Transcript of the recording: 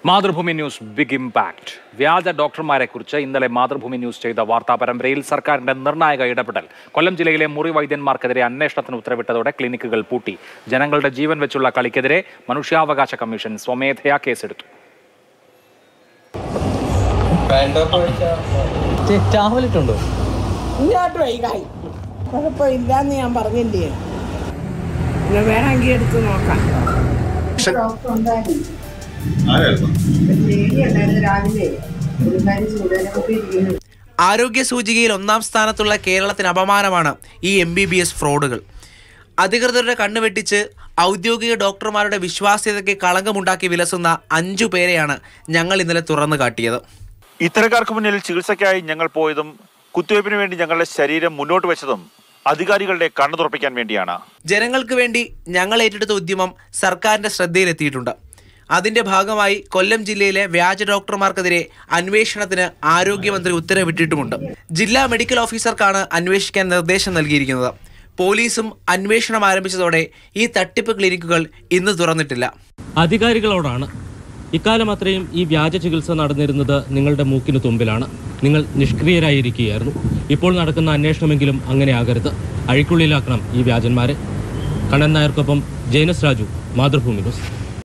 Mathrubhumi news big impact വ്യാജ ഡോക്ടർമാരെ കുറിച്ച് ഇന്നലെ മാതൃഭൂമി ന്യൂസ് ചെയ്ത വാർത്താ പരമ്പരയിൽ സർക്കാരിന്റെ നിർണായക ഇടപെടൽ കൊല്ലം ജില്ലയിലെ മുറി വൈദ്യന്മാർക്കെതിരെ അന്വേഷണത്തിന് ഉത്തരവിട്ടതോടെ ക്ലിനിക്കുകൾ പൂട്ടി ജനങ്ങളുടെ ജീവൻ വെച്ചുള്ള കളിക്കെതിരെ മനുഷ്യാവകാശ കമ്മീഷൻ സ്വമേധയാ കേസെടുത്തു ചാവലിട്ടുണ്ടോ ഇങ്ങോട്ട് വൈകായി കുഴപ്പമില്ലാന്ന് ഞാൻ പറഞ്ഞില്ലേ പിന്നെ വേണമെങ്കിൽ എടുത്ത് നോക്കാം ഡോക്ടർ ഉണ്ടായിരുന്നു ഒരു ലേഡി ഉണ്ടായിരുന്നു രാവിലെ പുള്ളിക്കാരി ചൂടനൊക്കെ ഇരിക്കുന്നു ആരോഗ്യ സൂചികയിൽ ഒന്നാം സ്ഥാനത്തുള്ള കേരളത്തിന് അപമാനമാണ് ഈ എം ബി ബി എസ് ഫ്രോഡുകൾ അധികൃതരുടെ കണ്ണുവെട്ടിച്ച് ഔദ്യോഗിക ഡോക്ടർമാരുടെ വിശ്വാസ്യതയ്ക്ക് കളങ്കമുണ്ടാക്കി വിലസുന്ന അഞ്ചു പേരെയാണ് ഞങ്ങൾ ഇന്നലെ തുറന്നു കാട്ടിയത് ഇത്തരക്കാർക്ക് മുന്നിൽ ചികിത്സയ്ക്കായി ഞങ്ങൾ പോയതും കുത്തിവയ്പ്പിന് വേണ്ടി ഞങ്ങളുടെ ശരീരം മുന്നോട്ട് വെച്ചതും അധികാരികളുടെ കണ്ണു തുറപ്പിക്കാൻ വേണ്ടിയാണ് ജനങ്ങൾക്ക് വേണ്ടി ഞങ്ങൾ ഏറ്റെടുത്ത ഉദ്യമം സർക്കാരിന്റെ ശ്രദ്ധയിലെത്തിയിട്ടുണ്ട് അതിന്റെ ഭാഗമായി കൊല്ലം ജില്ലയിലെ വ്യാജ ഡോക്ടർമാർക്കെതിരെ അന്വേഷണത്തിന് ആരോഗ്യമന്ത്രി ഉത്തരവിട്ടിട്ടുമുണ്ട് ജില്ലാ മെഡിക്കൽ ഓഫീസർക്കാണ് അന്വേഷിക്കാൻ നിർദ്ദേശം നൽകിയിരിക്കുന്നത് പോലീസും അന്വേഷണം ആരംഭിച്ചതോടെ ഈ തട്ടിപ്പ് ക്ലിനിക്കുകൾ ഇന്ന് തുറന്നിട്ടില്ല അധികാരികളോടാണ് ഇക്കാലം അത്രയും ഈ വ്യാജ ചികിത്സ നടന്നിരുന്നത് നിങ്ങളുടെ മൂക്കിന് തുമ്പിലാണ് നിങ്ങൾ നിഷ്ക്രിയരായിരിക്കുകയായിരുന്നു ഇപ്പോൾ നടക്കുന്ന അന്വേഷണമെങ്കിലും അങ്ങനെ ആകരുത് അഴിക്കുള്ളിലാക്കണം ഈ വ്യാജന്മാരെ കണ്ണൻ നായർക്കൊപ്പം ജൈനസ് രാജു മാതൃഭൂമി ന്യൂസ്